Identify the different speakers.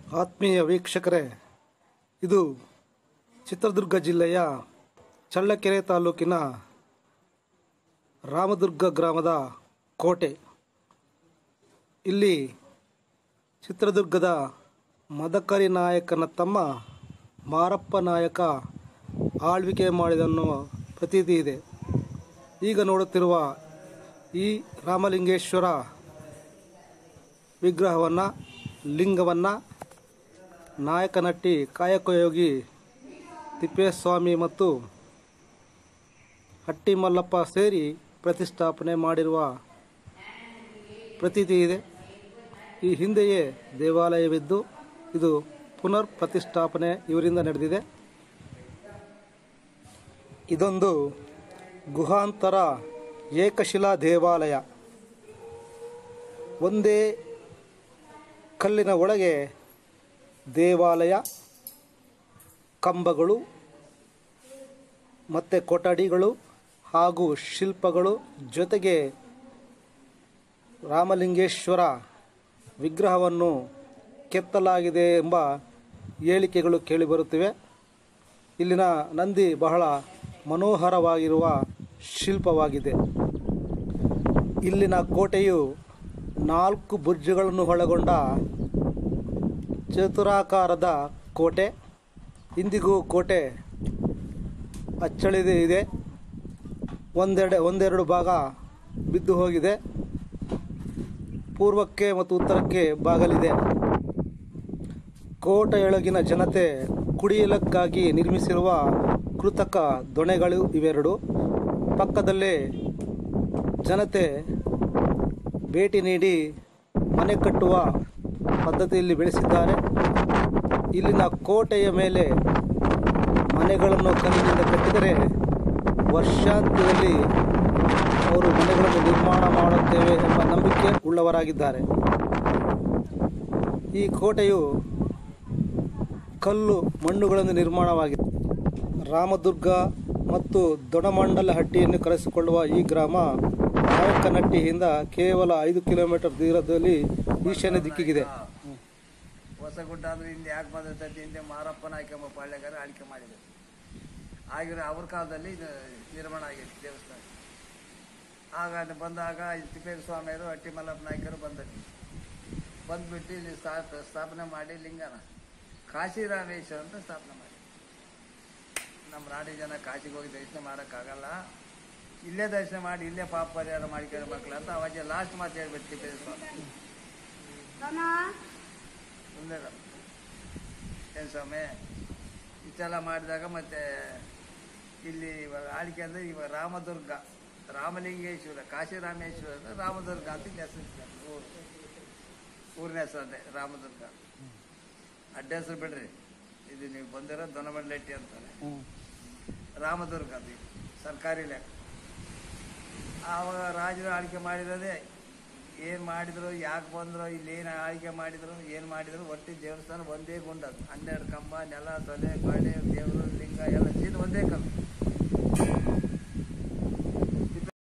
Speaker 1: ಆತ್ಮೀಯ ವೀಕ್ಷಕರೇ ಇದು ಚಿತ್ರದುರ್ಗ ಜಿಲ್ಲೆಯ ಚಳ್ಳಕೆರೆ ತಾಲೂಕಿನ ರಾಮದುರ್ಗ ಗ್ರಾಮದ ಕೋಟೆ ಇಲ್ಲಿ ಚಿತ್ರದುರ್ಗದ ಮದಕರಿ ನಾಯಕನ ತಮ್ಮ ಮಾರಪ್ಪ ನಾಯಕ ಆಳ್ವಿಕೆ ಮಾಡಿದನ್ನೋ ಪ್ರತೀತಿ ಇದೆ ಈಗ ನೋಡುತ್ತಿರುವ ಈ ರಾಮಲಿಂಗೇಶ್ವರ ವಿಗ್ರಹವನ್ನು ಲಿಂಗವನ್ನು ನಾಯಕನಟ್ಟಿ ಕಾಯಕಯೋಗಿ ತಿಪ್ಪೇಸ್ವಾಮಿ ಮತ್ತು ಹಟ್ಟಿ ಮಲ್ಲಪ್ಪ ಸೇರಿ ಪ್ರತಿಷ್ಠಾಪನೆ ಮಾಡಿರುವ ಪ್ರತೀತಿ ಇದೆ ಈ ಹಿಂದೆಯೇ ದೇವಾಲಯವಿದ್ದು ಇದು ಪುನರ್ ಪ್ರತಿಷ್ಠಾಪನೆ ಇವರಿಂದ ನಡೆದಿದೆ ಇದೊಂದು ಗುಹಾಂತರ ಏಕಶಿಲಾ ದೇವಾಲಯ ಒಂದೇ ಕಲ್ಲಿನ ಒಳಗೆ ದೇವಾಲಯ ಕಂಬಗಳು ಮತ್ತು ಕೊಠಡಿಗಳು ಹಾಗೂ ಶಿಲ್ಪಗಳು ಜೊತೆಗೆ ರಾಮಲಿಂಗೇಶ್ವರ ವಿಗ್ರಹವನ್ನು ಕೆತ್ತಲಾಗಿದೆ ಎಂಬ ಹೇಳಿಕೆಗಳು ಕೇಳಿಬರುತ್ತಿವೆ ಇಲ್ಲಿನ ನಂದಿ ಬಹಳ ಮನೋಹರವಾಗಿರುವ ಶಿಲ್ಪವಾಗಿದೆ ಇಲ್ಲಿನ ಕೋಟೆಯು ನಾಲ್ಕು ಬುರ್ಜುಗಳನ್ನು ಒಳಗೊಂಡ ಚತುರಾಕಾರದ ಕೋಟೆ ಇಂದಿಗೂ ಕೋಟೆ ಅಚ್ಚಳಿದೆ ಇದೆ ಒಂದೆಡೆ ಒಂದೆರಡು ಭಾಗ ಬಿದ್ದು ಹೋಗಿದೆ ಪೂರ್ವಕ್ಕೆ ಮತ್ತು ಉತ್ತರಕ್ಕೆ ಬಾಗಲಿದೆ ಕೋಟೆಯೊಳಗಿನ ಜನತೆ ಕುಡಿಯಲಕ್ಕಾಗಿ ನಿರ್ಮಿಸಿರುವ ಕೃತಕ ದೊಣೆಗಳು ಇವೆರಡು ಪಕ್ಕದಲ್ಲೇ ಜನತೆ ಭೇಟಿ ನೀಡಿ ಮನೆ ಕಟ್ಟುವ ಪದ್ಧತಿಯಲ್ಲಿ ಬೆಳೆಸಿದ್ದಾರೆ ಇಲ್ಲಿನ ಕೋಟೆಯ ಮೇಲೆ ಮನೆಗಳನ್ನು ಕಲ್ಲಿನಿಂದ ಕಟ್ಟಿದರೆ ವರ್ಷಾಂತ್ಯದಲ್ಲಿ ಅವರು ಮನೆಗಳನ್ನು ನಿರ್ಮಾಣ ಮಾಡುತ್ತೇವೆ ಎಂಬ ನಂಬಿಕೆ ಉಳ್ಳವರಾಗಿದ್ದಾರೆ ಈ ಕೋಟೆಯು ಕಲ್ಲು ಮಣ್ಣುಗಳಿಂದ ನಿರ್ಮಾಣವಾಗಿದೆ ರಾಮದುರ್ಗ ಮತ್ತು ದೊಡಮಂಡಲಹಟ್ಟಿಯನ್ನು ಕರೆಸಿಕೊಳ್ಳುವ ಈ ಗ್ರಾಮ ನಾಯಕನಹಟ್ಟಿಯಿಂದ ಕೇವಲ ಐದು ಕಿಲೋಮೀಟರ್ ದೂರದಲ್ಲಿ ಈಶಾನ್ಯ ದಿಕ್ಕಿಗಿದೆ
Speaker 2: ಹೊಸಗುಡ್ಡ ಅಂದ್ರೆ ಹಿಂದೆ ಯಾಕೆ ಬಂದೈತೆ ಹಿಂದೆ ಮಾರಪ್ಪ ನಾಯ್ಕ ಎಂಬ ಪಾಳ್ಯಗಾರ ಆಳ್ಕೆ ಮಾಡಿದ್ರು ಆಗಿರೋ ಅವ್ರ ಕಾಲದಲ್ಲಿ ಇದು ನಿರ್ಮಾಣ ಆಗೈತೆ ದೇವಸ್ಥಾನ ಆಗ ಅದು ಬಂದಾಗ ಇಲ್ಲಿ ತಿಪ್ಪೇರ ಸ್ವಾಮಿಯರು ಹಟ್ಟಿ ಮಲ್ಲಪ್ಪ ನಾಯ್ಕರು ಬಂದರು ಬಂದ್ಬಿಟ್ಟು ಇಲ್ಲಿ ಸ್ಥಾಪ ಸ್ಥಾಪನೆ ಮಾಡಿ ಲಿಂಗನ ಕಾಶಿರಾಮೇಶ್ವರ ಅಂತ ಸ್ಥಾಪನೆ ಮಾಡಿ ನಮ್ಮ ನಾಡಿ ಜನ ಕಾಶಿಗೆ ಹೋಗಿ ದರ್ಶನ ಮಾಡೋಕ್ಕಾಗಲ್ಲ ಇಲ್ಲೇ ದರ್ಶನ ಮಾಡಿ ಇಲ್ಲೇ ಪಾಪ ಪರಿಹಾರ ಮಾಡ್ಕೊಂಡು ಮಕ್ಕಳು ಅಂತ ಅವಾಗೆ ಲಾಸ್ಟ್ ಮಾತು ಹೇಳ್ಬಿಟ್ಟು ತಿಪ್ಪೇರ ಸ್ವಾಮಿ ಮುಂದೆ ಏನು ಸ್ವಾಮಿ ಇಷ್ಟೆಲ್ಲ ಮಾಡಿದಾಗ ಮತ್ತೆ ಇಲ್ಲಿ ಇವಾಗ ಆಳ್ಕೆ ಅಂದರೆ ಇವಾಗ ರಾಮದುರ್ಗ ರಾಮಲಿಂಗೇಶ್ವರ ಕಾಶಿರಾಮೇಶ್ವರ ಅಂದ್ರೆ ರಾಮದುರ್ಗ ಅಂತ ಇಲ್ಲಿ ಹೆಸರು ಇಟ್ಕೊಂಡ್ರು ಊರು ಊರಿನ ಹೆಸರು ಅದೇ ರಾಮದುರ್ಗ ಅಡ್ಡ ಹೆಸರು ಬಿಡ್ರಿ ಇದು ನೀವು ಬಂದಿರೋ ದೊನಮಂಡ್ಲೆಟ್ಟಿ ಅಂತಾರೆ ರಾಮದುರ್ಗ ಅದು ಇದು. ಸರ್ಕಾರಿ ಲೆಕ್ಕ ಆವಾಗ ರಾಜರು ಆಳ್ಕೆ ಮಾಡಿರೋದೇ ಏನು ಮಾಡಿದ್ರು ಯಾಕೆ ಬಂದ್ರು ಇಲ್ಲಿ ಏನು ಆಳ್ಕೆ ಮಾಡಿದ್ರು ಏನು ಮಾಡಿದ್ರು ಒಟ್ಟು ದೇವಸ್ಥಾನ ಒಂದೇ ಗುಂಡದು ಹನ್ನೆರಡು ಕಂಬ ನೆಲ ತೊಲೆ ಗೋಡೆ ದೇವರು ಲಿಂಗ ಎಲ್ಲ ಚೀಲ ಒಂದೇ ಕಲ್ಲು